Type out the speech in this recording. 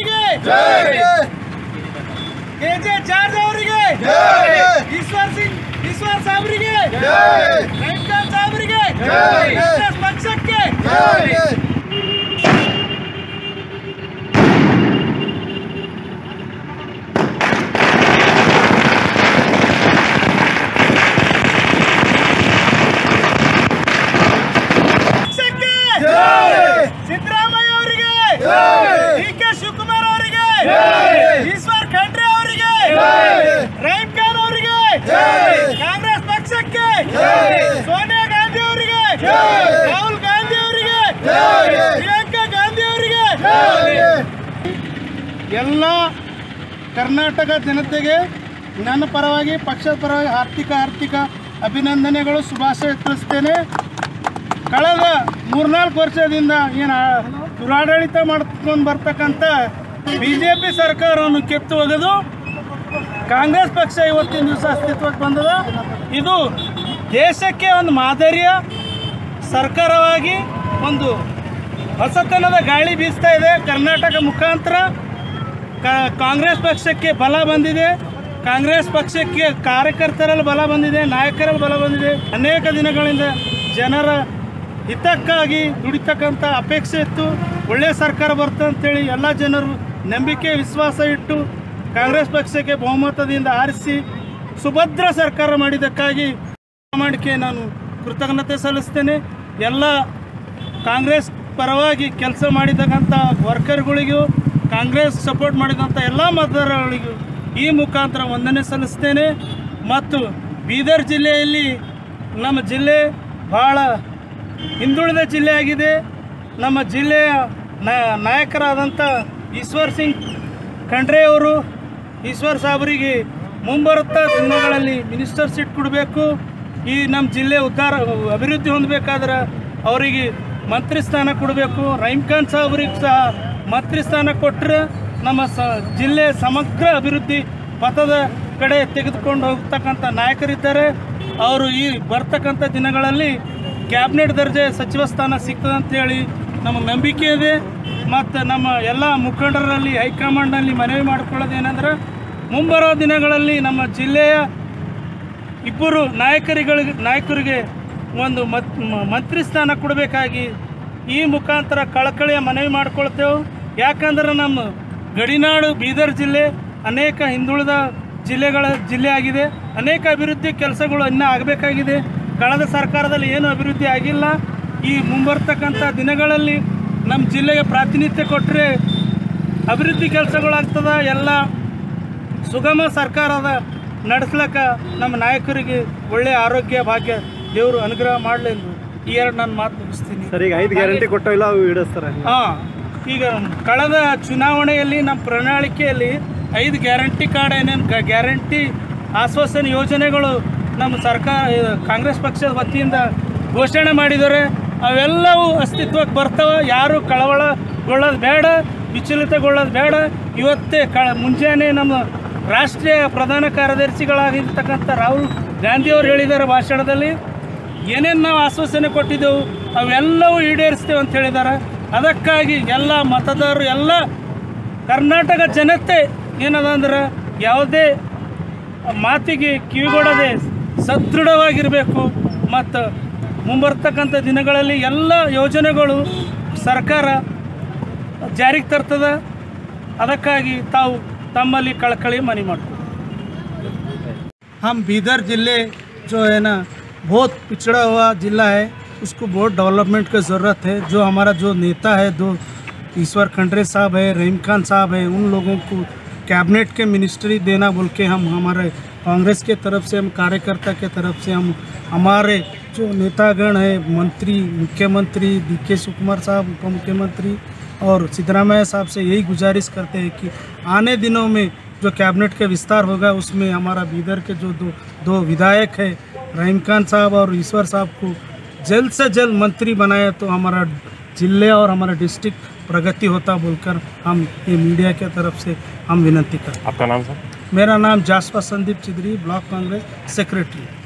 ಅವರಿಗೆ K J George ಅವರಿಗೆ ಈಶ್ವರ್ ಸಿಂಗ್ ಈಶ್ವರ್ ಸಾಬ್ರಿಗೆ ವೆಂಕಟ್ ಸಾಬ್ರಿಗೆ ಕಾಂಗ್ರೆಸ್ ಪಕ್ಷಕ್ಕೆ ಪಕ್ಷಕ್ಕೆ ಸಿದ್ದರಾಮಯ್ಯ ಅವರಿಗೆ ಡಿ ಕೆ ಶಿವಕುಮಾರ್ ಅವರಿಗೆ ಈಶ್ವರ್ ಖಂಡ್ರೆ ಅವರಿಗೆ ರಹೀಂ ಖಾನ್ ಅವರಿಗೆ ಕಾಂಗ್ರೆಸ್ ಪಕ್ಷಕ್ಕೆ ಸೋನಿಯಾ ಗಾಂಧಿ ಅವರಿಗೆ ರಾಹುಲ್ ಗಾಂಧಿ ಅವರಿಗೆ ಪ್ರಿಯಾಂಕಾ ಗಾಂಧಿ ಅವರಿಗೆ ಎಲ್ಲ ಕರ್ನಾಟಕ ಜನತೆಗೆ ನನ್ನ ಪರವಾಗಿ ಪಕ್ಷದ ಪರವಾಗಿ ಆರ್ಥಿಕ ಆರ್ಥಿಕ ಅಭಿನಂದನೆಗಳು ಶುಭಾಶಯ ತಿಳಿಸ್ತೇನೆ ಕಳೆದ ಮೂರ್ನಾಲ್ಕು ವರ್ಷದಿಂದ ಏನು ದುರಾಡಳಿತ ಮಾಡ್ಕೊಂಡು ಬರ್ತಕ್ಕಂಥ ಬಿ ಜೆ ಪಿ ಸರ್ಕಾರವನ್ನು ಕಿತ್ತು ಒಗೆದು ಕಾಂಗ್ರೆಸ್ ಪಕ್ಷ ಇವತ್ತಿನ ದಿವಸ ಅಸ್ತಿತ್ವಕ್ಕೆ ಬಂದದ ಇದು ದೇಶಕ್ಕೆ ಒಂದು ಮಾದರಿಯ ಸರ್ಕಾರವಾಗಿ ಒಂದು ಹೊಸತನದ ಗಾಳಿ ಬೀಸ್ತಾ ಇದೆ ಕರ್ನಾಟಕ ಮುಖಾಂತರ ಕಾ- ಕಾಂಗ್ರೆಸ್ ಪಕ್ಷಕ್ಕೆ ಬಲ ಬಂದಿದೆ ಕಾಂಗ್ರೆಸ್ ಪಕ್ಷಕ್ಕೆ ಕಾರ್ಯಕರ್ತರಲ್ಲಿ ಬಲ ಬಂದಿದೆ ನಾಯಕರಲ್ಲಿ ಬಲ ಬಂದಿದೆ ಅನೇಕ ದಿನಗಳಿಂದ ಜನರ ಹಿತಕ್ಕಾಗಿ ದುಡಿತಕ್ಕಂಥ ಅಪೇಕ್ಷೆ ಇತ್ತು ಒಳ್ಳೆಯ ಸರ್ಕಾರ ಬರ್ತದೆ ಅಂತೇಳಿ ಎಲ್ಲ ಜನರು ನಂಬಿಕೆ ವಿಶ್ವಾಸ ಇಟ್ಟು ಕಾಂಗ್ರೆಸ್ ಪಕ್ಷಕ್ಕೆ ಬಹುಮತದಿಂದ ಆರಿಸಿ ಸುಭದ್ರ ಸರ್ಕಾರ ಮಾಡಿದ್ದಕ್ಕಾಗಿ ಪ್ರಾಮಾಣಿಕೆ ನಾನು ಕೃತಜ್ಞತೆ ಸಲ್ಲಿಸ್ತೇನೆ ಎಲ್ಲ ಕಾಂಗ್ರೆಸ್ ಪರವಾಗಿ ಕೆಲಸ ಮಾಡಿದಂಥ ವರ್ಕರ್ಗಳಿಗೂ ಕಾಂಗ್ರೆಸ್ ಸಪೋರ್ಟ್ ಮಾಡಿದಂಥ ಎಲ್ಲ ಮತದಾರಗಳಿಗೂ ಈ ಮುಖಾಂತರ ವಂದನೆ ಸಲ್ಲಿಸ್ತೇನೆ ಮತ್ತು ಬೀದರ್ ಜಿಲ್ಲೆಯಲ್ಲಿ ನಮ್ಮ ಜಿಲ್ಲೆ ಭಾಳ ಹಿಂದುಳಿದ ಜಿಲ್ಲೆಯಾಗಿದೆ ನಮ್ಮ ಜಿಲ್ಲೆಯ ನಾ- ನಾಯಕರಾದಂಥ ಈಶ್ವರ್ ಸಿಂಗ್ ಖಂಡ್ರೆ ಅವರು ಈಶ್ವರ್ ಸಾಬ್ರಿಗೆ ಮುಂಬರುತ್ತಾ ದಿನಗಳಲ್ಲಿ ಮಿನಿಸ್ಟರ್ ಸೀಟ್ ಕೊಡಬೇಕು ಈ ನಮ್ಮ ಜಿಲ್ಲೆ ಉದ್ಧಾರ ಅಭಿವೃದ್ಧಿ ಹೊಂದಬೇಕಾದ್ರೆ ಅವರಿಗೆ ಮಂತ್ರಿ ಸ್ಥಾನ ಕೊಡಬೇಕು ರಹೀಂ ಖಾನ್ ಸಾಬ್ರಿಗೆ ಸಹ ಮಂತ್ರಿ ಸ್ಥಾನ ಕೊಟ್ಟರೆ ನಮ್ಮ ಸ ಜಿಲ್ಲೆ ಸಮಗ್ರ ಅಭಿವೃದ್ಧಿ ಪಥದ ಕಡೆ ತೆಗೆದುಕೊಂಡು ಹೋಗ್ತಕ್ಕಂಥ ನಾಯಕರಿದ್ದಾರೆ ಅವರು ಈ ಬರ್ತಕ್ಕಂಥ ದಿನಗಳಲ್ಲಿ ಕ್ಯಾಬಿನೆಟ್ ದರ್ಜೆ ಸಚಿವ ಸ್ಥಾನ ಸಿಗ್ತದೆ ಅಂತೇಳಿ ನಮಗೆ ನಂಬಿಕೆ ಇದೆ ಮತ್ತು ನಮ್ಮ ಎಲ್ಲ ಮುಖಂಡರಲ್ಲಿ ಹೈಕಮಾಂಡ್ನಲ್ಲಿ ಮನವಿ ಮಾಡ್ಕೊಳ್ಳೋದೇನೆಂದ್ರೆ ಮುಂಬರೋ ದಿನಗಳಲ್ಲಿ ನಮ್ಮ ಜಿಲ್ಲೆಯ ಇಬ್ಬರು ನಾಯಕರುಗಳಿಗೆ ನಾಯಕರಿಗೆ ಒಂದು ಮತ್ ಮ- ಮಂತ್ರಿ ಸ್ಥಾನ ಕೊಡಬೇಕಾಗಿ ಈ ಮುಖಾಂತರ ಕಳಕಳಿಯ ಮನವಿ ಮಾಡ್ಕೊಳ್ತೇವೆ ಯಾಕಂದ್ರೆ ನಮ್ಮ ಗಡಿನಾಡು ಬೀದರ್ ಜಿಲ್ಲೆ ಅನೇಕ ಹಿಂದುಳಿದ ಜಿಲ್ಲೆಗಳ ಜಿಲ್ಲೆ ಆಗಿದೆ ಅನೇಕ ಅಭಿವೃದ್ಧಿ ಕೆಲಸಗಳು ಇನ್ನೂ ಆಗಬೇಕಾಗಿದೆ ಕಳೆದ ಸರ್ಕಾರದಲ್ಲಿ ಏನು ಅಭಿವೃದ್ಧಿ ಆಗಿಲ್ಲ ಈ ಮುಂಬರ್ತಕ್ಕಂಥ ದಿನಗಳಲ್ಲಿ ನಮ್ಮ ಜಿಲ್ಲೆಗೆ ಪ್ರಾತಿನಿಧ್ಯ ಕೊಟ್ಟರೆ ಅಭಿವೃದ್ಧಿ ಕೆಲಸಗಳಾಗ್ತದ ಎಲ್ಲ ಸುಗಮ ಸರ್ಕಾರದ ನಡೆಸ್ಲಕ್ಕ ನಮ್ಮ ನಾಯಕರಿಗೆ ಒಳ್ಳೆಯ ಆರೋಗ್ಯ ಭಾಗ್ಯ ದೇವರು ಅನುಗ್ರಹ ಮಾಡಲಿ ಎಂದು ಈ ಎರಡು ನಾನು ಮಾತು ಮುಗಿಸ್ತೀನಿ ಸರ್ ಈಗ ಐದು ಗ್ಯಾರಂಟಿ ಕೊಟ್ಟೋ ಇಲ್ಲ ಅವು ಈಡೇರಿಸ್ತಾರೆ ಹಾಂ ಈಗ ಕಳೆದ ಚುನಾವಣೆಯಲ್ಲಿ ನಮ್ಮ ಪ್ರಣಾಳಿಕೆಯಲ್ಲಿ ಐದು ಗ್ಯಾರಂಟಿ ಕಾರ್ಡ್ ಏನೇನು ಗ್ಯಾರಂಟಿ ಆಶ್ವಾಸನೆ ಯೋಜನೆಗಳು ನಮ್ಮ ಸರ್ಕಾರ ಇದು ಕಾಂಗ್ರೆಸ್ ಪಕ್ಷದ ವತಿಯಿಂದ ಘೋಷಣೆ ಮಾಡಿದ್ದಾರೆ ಅವೆಲ್ಲವೂ ಅಸ್ತಿತ್ವಕ್ಕೆ ಬರ್ತವೆ ಯಾರು ಕಳವಳಗೊಳ್ಳೋದು ಬೇಡ ವಿಚಲಿತಗೊಳ್ಳೋದು ಬೇಡ ಇವತ್ತೇ ಕ ಮುಂಜಾನೆ ನಮ್ಮ ರಾಷ್ಟ್ರೀಯ ಪ್ರಧಾನ ಕಾರ್ಯದರ್ಶಿಗಳಾಗಿರ್ತಕ್ಕಂಥ ರಾಹುಲ್ ಗಾಂಧಿಯವರು ಹೇಳಿದ್ದಾರೆ ಭಾಷಣದಲ್ಲಿ ಏನೇನು ನಾವು ಆಶ್ವಾಸನೆ ಕೊಟ್ಟಿದ್ದೆವು ಅವೆಲ್ಲವೂ ಈಡೇರಿಸ್ತೇವೆ ಅಂತ ಹೇಳಿದ್ದಾರೆ ಅದಕ್ಕಾಗಿ ಎಲ್ಲ ಮತದಾರರು ಎಲ್ಲ ಕರ್ನಾಟಕ ಜನತೆ ಏನದ ಅಂದ್ರೆ ಯಾವುದೇ ಮಾತಿಗೆ ಕಿವಿಗೊಡದೆ ಸದೃಢವಾಗಿರಬೇಕು ಮತ್ತು ಮುಂಬರ್ತಕ್ಕಂಥ ದಿನಗಳಲ್ಲಿ ಎಲ್ಲ ಯೋಜನೆಗಳು ಸರ್ಕಾರ ಜಾರಿಗೆ ತರ್ತದ ಅದಕ್ಕಾಗಿ ತಾವು ತಮ್ಮಲ್ಲಿ ಕಳಕಳಿ ಮನವಿ ಮಾಡ್ತೀವಿ हम बीदर ज़िले जो है ना बहुत पिछड़ा हुआ ज़िला है उसको बहुत डेवलपमेंट की ज़रूरत है जो हमारा जो नेता है दो ईश्वर खंडरे साहब है रहीम खान साहब है उन लोगों को कैबिनेट के मिनिस्ट्री देना बोल के हम हमारे कांग्रेस के तरफ से हम कार्यकर्ता के तरफ से हम हमारे जो नेतागण है मंत्री मुख्यमंत्री डी के सुकुमार साहब उप मुख्यमंत्री और सिद्धरामैया साहब से यही गुजारिश करते हैं कि आने दिनों में जो कैबिनेट के विस्तार होगा उसमें हमारा बीदर के जो दो दो विधायक है रहीम खान साहब और ईश्वर साहब को जल्द से जल्द मंत्री बनाया तो हमारा जिले और हमारा डिस्ट्रिक्ट प्रगति होता बोलकर हम ये मीडिया के तरफ से हम विनती करते आपका नाम सर हैं मेरा नाम जासपा संदीप चिदरी ब्लॉक कांग्रेस सेक्रेटरी